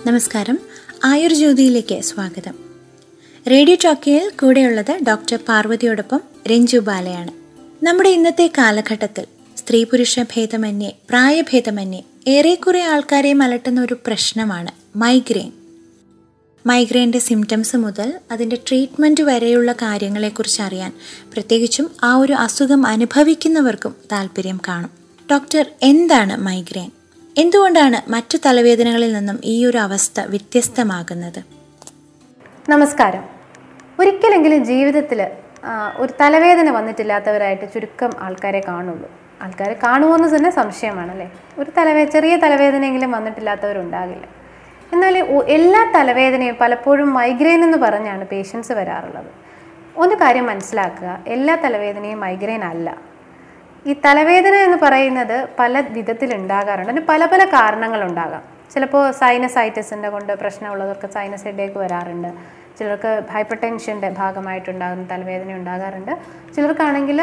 നമസ്കാരം ആയുർജ്യോതിയിലേക്ക് സ്വാഗതം റേഡിയോ ടോക്കിയിൽ കൂടെയുള്ളത് ഡോക്ടർ പാർവതിയോടൊപ്പം രഞ്ജു ബാലയാണ് നമ്മുടെ ഇന്നത്തെ കാലഘട്ടത്തിൽ സ്ത്രീ പുരുഷ ഭേദമന്യേ പ്രായഭേദമന്യേ ഏറെക്കുറെ ആൾക്കാരെ അലട്ടുന്ന ഒരു പ്രശ്നമാണ് മൈഗ്രെയിൻ മൈഗ്രെയിൻ്റെ സിംറ്റംസ് മുതൽ അതിൻ്റെ ട്രീറ്റ്മെൻറ്റ് വരെയുള്ള കാര്യങ്ങളെക്കുറിച്ച് അറിയാൻ പ്രത്യേകിച്ചും ആ ഒരു അസുഖം അനുഭവിക്കുന്നവർക്കും താല്പര്യം കാണും ഡോക്ടർ എന്താണ് മൈഗ്രെയിൻ എന്തുകൊണ്ടാണ് മറ്റു തലവേദനകളിൽ നിന്നും ഈ ഒരു അവസ്ഥ വ്യത്യസ്തമാകുന്നത് നമസ്കാരം ഒരിക്കലെങ്കിലും ജീവിതത്തിൽ ഒരു തലവേദന വന്നിട്ടില്ലാത്തവരായിട്ട് ചുരുക്കം ആൾക്കാരെ കാണുള്ളൂ ആൾക്കാരെ കാണുമോയെന്ന് തന്നെ സംശയമാണല്ലേ ഒരു തലവേ ചെറിയ തലവേദനയെങ്കിലും വന്നിട്ടില്ലാത്തവരുണ്ടാകില്ല എന്നാൽ ഒ- എല്ലാ തലവേദനയും പലപ്പോഴും മൈഗ്രെയിൻ എന്ന് പറഞ്ഞാണ് പേഷ്യൻസ് വരാറുള്ളത് ഒരു കാര്യം മനസ്സിലാക്കുക എല്ലാ തലവേദനയും മൈഗ്രെയിൻ അല്ല ഈ തലവേദന എന്ന് പറയുന്നത് പല വിധത്തിൽ ഉണ്ടാകാറുണ്ട് അതിന് പല പല കാരണങ്ങളുണ്ടാകാം ചിലപ്പോൾ സൈനസൈറ്റിസിൻ്റെ കൊണ്ട് പ്രശ്നമുള്ളവർക്ക് സൈനസ് ഹെഡേക്ക് വരാറുണ്ട് ചിലർക്ക് ഹൈപ്പർ ടെൻഷൻ്റെ ഭാഗമായിട്ടുണ്ടാകുന്ന തലവേദന ഉണ്ടാകാറുണ്ട് ചിലർക്കാണെങ്കിൽ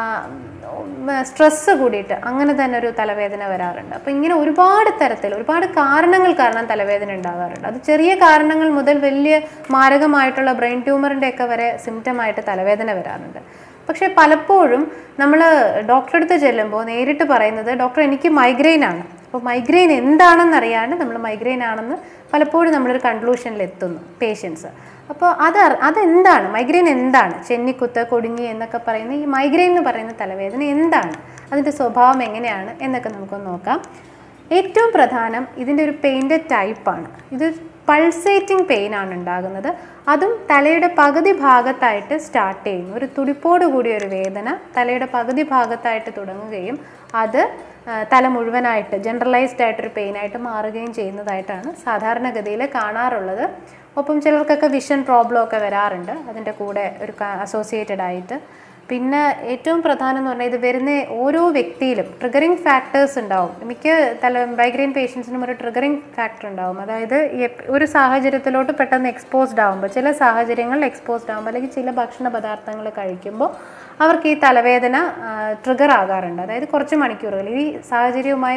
സ്ട്രെസ്സ് കൂടിയിട്ട് അങ്ങനെ തന്നെ ഒരു തലവേദന വരാറുണ്ട് അപ്പോൾ ഇങ്ങനെ ഒരുപാട് തരത്തിൽ ഒരുപാട് കാരണങ്ങൾ കാരണം തലവേദന ഉണ്ടാകാറുണ്ട് അത് ചെറിയ കാരണങ്ങൾ മുതൽ വലിയ മാരകമായിട്ടുള്ള ബ്രെയിൻ ട്യൂമറിൻ്റെ ഒക്കെ വരെ സിംറ്റമായിട്ട് തലവേദന വരാറുണ്ട് പക്ഷേ പലപ്പോഴും നമ്മൾ ഡോക്ടറെ അടുത്ത് ചെല്ലുമ്പോൾ നേരിട്ട് പറയുന്നത് ഡോക്ടർ എനിക്ക് മൈഗ്രെയിൻ ആണ് അപ്പോൾ മൈഗ്രെയിൻ എന്താണെന്ന് അറിയാണ്ട് നമ്മൾ മൈഗ്രെയിൻ ആണെന്ന് പലപ്പോഴും നമ്മളൊരു കൺക്ലൂഷനിൽ എത്തുന്നു പേഷ്യൻസ് അപ്പോൾ അത് അറി- അതെന്താണ് മൈഗ്രെയിൻ എന്താണ് ചെന്നിക്കുത്ത് കൊടുങ്ങി എന്നൊക്കെ പറയുന്ന ഈ മൈഗ്രെയിൻ എന്ന് പറയുന്ന തലവേദന എന്താണ് അതിൻ്റെ സ്വഭാവം എങ്ങനെയാണ് എന്നൊക്കെ നമുക്കൊന്ന് നോക്കാം ഏറ്റവും പ്രധാനം ഇതിൻ്റെ ഒരു പെയിൻ്റെ ടൈപ്പാണ് ഇത് പൾസേറ്റിംഗ് പെയിൻ ആണ് ഉണ്ടാകുന്നത് അതും തലയുടെ പകുതി ഭാഗത്തായിട്ട് സ്റ്റാർട്ട് ചെയ്യുന്നു ഒരു തുടിപ്പോട് കൂടിയ ഒരു വേദന തലയുടെ പകുതി ഭാഗത്തായിട്ട് തുടങ്ങുകയും അത് ആ, തല മുഴുവനായിട്ട് ജനറലൈസ്ഡ് ആയിട്ടൊരു പെയിനായിട്ട് മാറുകയും ചെയ്യുന്നതായിട്ടാണ് സാധാരണഗതിയിൽ കാണാറുള്ളത് ഒപ്പം ചിലർക്കൊക്കെ വിഷൻ പ്രോബ്ലം ഒക്കെ വരാറുണ്ട് അതിൻ്റെ കൂടെ ഒരു അസോസിയേറ്റഡ് ആയിട്ട് പിന്നെ ഏറ്റവും പ്രധാനം എന്ന് പറഞ്ഞാൽ ഇത് വരുന്ന ഓരോ വ്യക്തിയിലും ട്രിഗറിങ് ഫാക്ടേഴ്സ് ഉണ്ടാവും മിക്ക തല മൈഗ്രെയിൻ പേഷ്യൻസിനും ഒരു ട്രിഗറിങ് ഫാക്ടർ ഉണ്ടാവും അതായത് എപ്- ഒരു സാഹചര്യത്തിലോട്ട് പെട്ടെന്ന് എക്സ്പോസ്ഡ് ആകുമ്പോൾ ചില സാഹചര്യങ്ങളിൽ എക്സ്പോസ്ഡ് ആകുമ്പോൾ അല്ലെങ്കിൽ ചില ഭക്ഷണ പദാർത്ഥങ്ങൾ കഴിക്കുമ്പോൾ അവർക്ക് ഈ തലവേദന ട്രിഗർ ആകാറുണ്ട് അതായത് കുറച്ച് മണിക്കൂറുകൾ ഈ സാഹചര്യവുമായി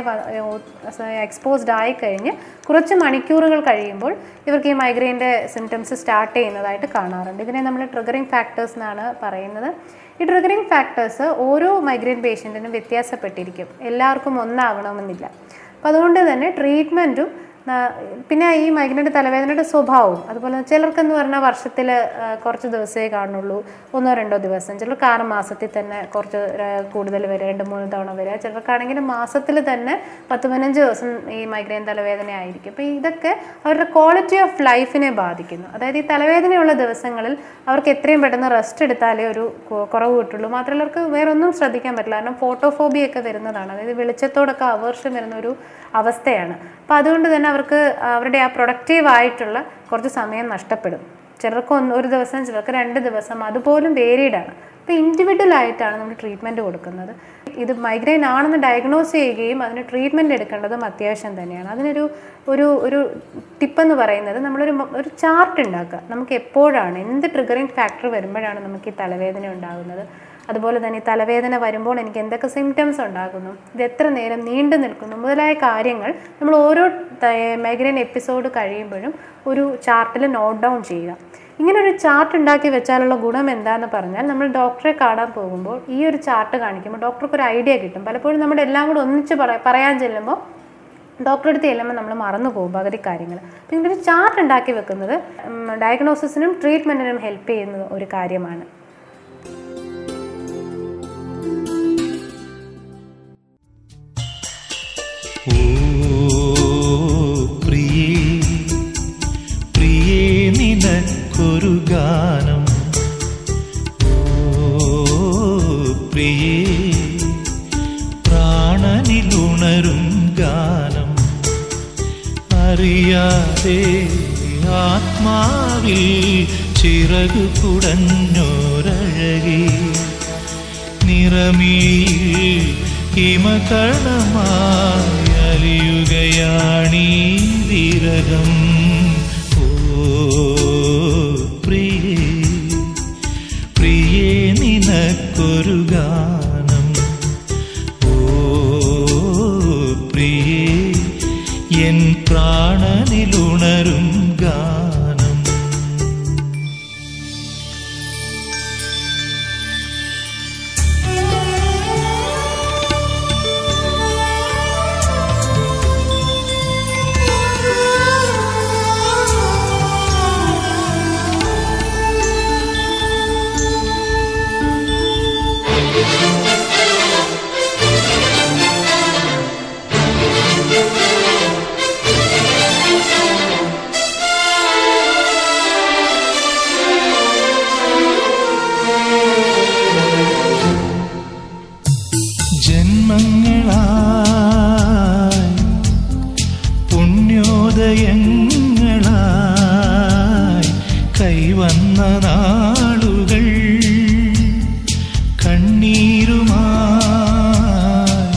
എക്സ്പോസ്ഡ് ആയി കഴിഞ്ഞ് കുറച്ച് മണിക്കൂറുകൾ കഴിയുമ്പോൾ ഇവർക്ക് ഈ മൈഗ്രെയിൻ്റെ സിംറ്റംസ് സ്റ്റാർട്ട് ചെയ്യുന്നതായിട്ട് കാണാറുണ്ട് ഇതിനെ നമ്മൾ ട്രിഗറിങ് ഫാക്ടേഴ്സ് എന്നാണ് പറയുന്നത് ഈ ട്രിഗറിങ് ഫാക്ടേഴ്സ് ഓരോ മൈഗ്രെയിൻ പേഷ്യൻറ്റിനും വ്യത്യാസപ്പെട്ടിരിക്കും എല്ലാവർക്കും ഒന്നാകണമെന്നില്ല അപ്പോൾ അതുകൊണ്ട് തന്നെ ട്രീറ്റ്മെൻറ്റും പിന്നെ ഈ മൈഗ്രൈൻ്റെ തലവേദനയുടെ സ്വഭാവവും അതുപോലെ ചിലർക്കെന്ന് പറഞ്ഞാൽ വർഷത്തിൽ കുറച്ച് ദിവസമേ കാണുള്ളൂ ഒന്നോ രണ്ടോ ദിവസം ചിലർക്ക് ആറ് മാസത്തിൽ തന്നെ കുറച്ച് ര- കൂടുതൽ വരിക രണ്ട് മൂന്ന് തവണ വരിക ചിലർക്കാണെങ്കിൽ മാസത്തിൽ തന്നെ പത്ത് പതിനഞ്ച് ദിവസം ഈ മൈഗ്രെയിൻ തലവേദന ആയിരിക്കും അപ്പോൾ ഇതൊക്കെ അവരുടെ ക്വാളിറ്റി ഓഫ് ലൈഫിനെ ബാധിക്കുന്നു അതായത് ഈ തലവേദനയുള്ള ദിവസങ്ങളിൽ അവർക്ക് എത്രയും പെട്ടെന്ന് റെസ്റ്റ് എടുത്താലേ ഒരു കു- കുറവ് കിട്ടുള്ളൂ മാത്രമല്ല അവർക്ക് വേറെ ഒന്നും ശ്രദ്ധിക്കാൻ പറ്റില്ല കാരണം ഫോട്ടോഫോബിയ ഒക്കെ വരുന്നതാണ് അതായത് വെളിച്ചത്തോടൊക്കെ അവേർഷം വരുന്ന ഒരു അവസ്ഥയാണ് അപ്പോൾ അതുകൊണ്ട് തന്നെ അവർക്ക് അവരുടെ ആ പ്രൊഡക്റ്റീവ് ആയിട്ടുള്ള കുറച്ച് സമയം നഷ്ടപ്പെടും ചിലർക്ക് ഒന്ന് ഒരു ദിവസം ചിലർക്ക് രണ്ട് ദിവസം അതുപോലും വേരിയഡ് ആണ് അപ്പോൾ ഇൻഡിവിജ്വൽ ആയിട്ടാണ് നമ്മൾ ട്രീറ്റ്മെൻറ്റ് കൊടുക്കുന്നത് ഇത് മൈഗ്രെയിൻ ആണെന്ന് ഡയഗ്നോസ് ചെയ്യുകയും അതിന് ട്രീറ്റ്മെൻറ്റ് എടുക്കേണ്ടതും അത്യാവശ്യം തന്നെയാണ് അതിനൊരു ഒരു ഒരു ടിപ്പെന്ന് പറയുന്നത് നമ്മളൊരു മ- ഒരു ചാർട്ട് ഉണ്ടാക്കുക നമുക്ക് എപ്പോഴാണ് എന്ത് ട്രിഗറിങ് ഫാക്ടർ വരുമ്പോഴാണ് നമുക്ക് ഈ തലവേദന ഉണ്ടാകുന്നത് അതുപോലെ തന്നെ ഈ തലവേദന വരുമ്പോൾ എനിക്ക് എന്തൊക്കെ സിംറ്റംസ് ഉണ്ടാകുന്നു ഇത് എത്ര നേരം നീണ്ടു നിൽക്കുന്നു മുതലായ കാര്യങ്ങൾ നമ്മൾ ഓരോ മൈഗ്രെയിൻ എപ്പിസോഡ് കഴിയുമ്പോഴും ഒരു ചാർട്ടിൽ നോട്ട് ഡൗൺ ചെയ്യുക ഇങ്ങനെ ഒരു ചാർട്ട് ഉണ്ടാക്കി വെച്ചാലുള്ള ഗുണം എന്താന്ന് പറഞ്ഞാൽ നമ്മൾ ഡോക്ടറെ കാണാൻ പോകുമ്പോൾ ഈ ഒരു ചാർട്ട് കാണിക്കുമ്പോൾ ഡോക്ടർക്ക് ഒരു ഐഡിയ കിട്ടും പലപ്പോഴും നമ്മുടെ എല്ലാം കൂടെ ഒന്നിച്ച് പറ പറയാൻ ചെല്ലുമ്പോൾ ഡോക്ടറെ അടുത്ത് ചെല്ലുമ്പോൾ നമ്മൾ മറന്നു പോകും പകുതി കാര്യങ്ങൾ അപ്പം ഇങ്ങനെ ഒരു ചാർട്ട് ഉണ്ടാക്കി വെക്കുന്നത് ഡയഗ്നോസിസിനും ട്രീറ്റ്മെൻറ്റിനും ഹെൽപ്പ് ചെയ്യുന്ന ഒരു കാര്യമാണ് ഓ പ്രിയേ പ്രിയേ നിനക്കൊരു ഗാനം ഓ പ്രിയേ പ്രാണനിലുണരും ഗാനം അറിയാതെ ആത്മാവിൽ ചിറകു കുടഞ്ഞോരഴകി നിറമിഴിയിൽ ഹിമകണമായി അലിയുകയാണീ വിരകം ഓ പ്രിയേ പ്രിയേ നിനക്കൊരു ഗാനം ഓ പ്രിയേ എൻ പ്രാണനിലുണരും ഗാനം ജന്മങ്ങളായി പുണ്യോദയങ്ങളായി കൈവന്ന നാളുകൾ കണ്ണീരുമായി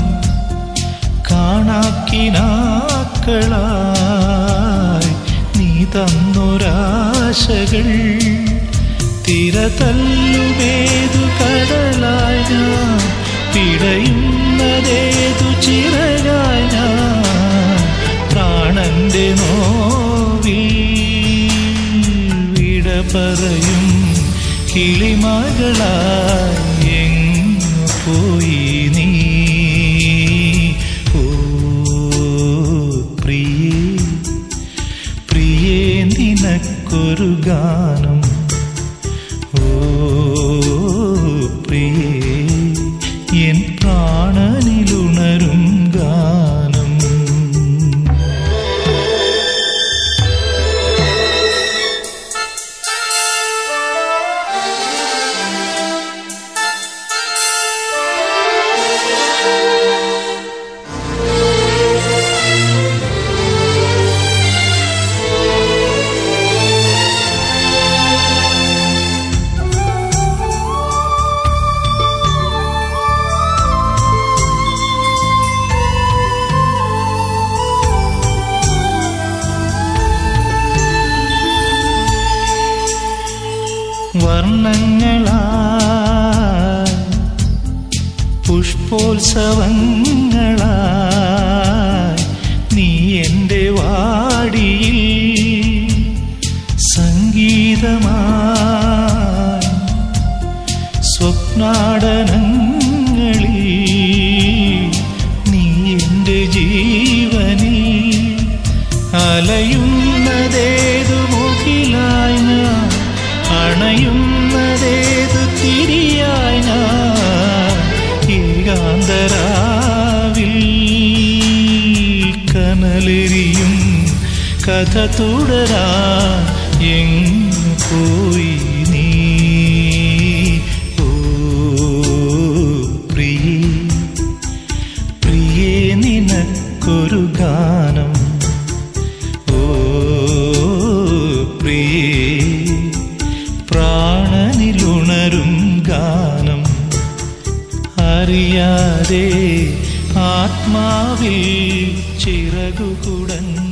കാണാക്കിനാക്കളായി നീ തന്നൊരാശകൾ തിര തല്ലുമേതു കടലായി ഞാൻ പിടയുന്നതേതു ചിറകായി ഞാൻ പ്രാണന്റെ നോവിൽ വിട പറയും കിളിമകളായി എങ്ങു പോയി നീ ഓ പ്രിയേ പ്രിയേ നിനക്കൊരു ഗാനം ഓ പ്രിയേ എൻ പ്രാണനിലുണരും ഗാനം വർണ്ണങ്ങളായി പുഷ്പോത്സവങ്ങളായി നീ എൻ്റെ വാടിയിൽ സംഗീതമായി സ്വപ്നാടനങ്ങളിൽ നീ എൻ്റെ ജീവനിൽ അലയുന്നതേതു മുകിലായി ഞാൻ അണയുന്നതേതു തിരിയായി ഞാൻ ഏകാന്തരാവിൽ കനലെറിയും കഥ തുടരാ എങ്ങു പോയി നീ ഓ പ്രിയേ പ്രിയേ നിനക്കൊരു ഗാനം ഓ പ്രിയേ പ്രാണനിലുണരും ഗാനം അറിയാതെ ആത്മാവിൽ ചിറകുകുടഞ്ഞ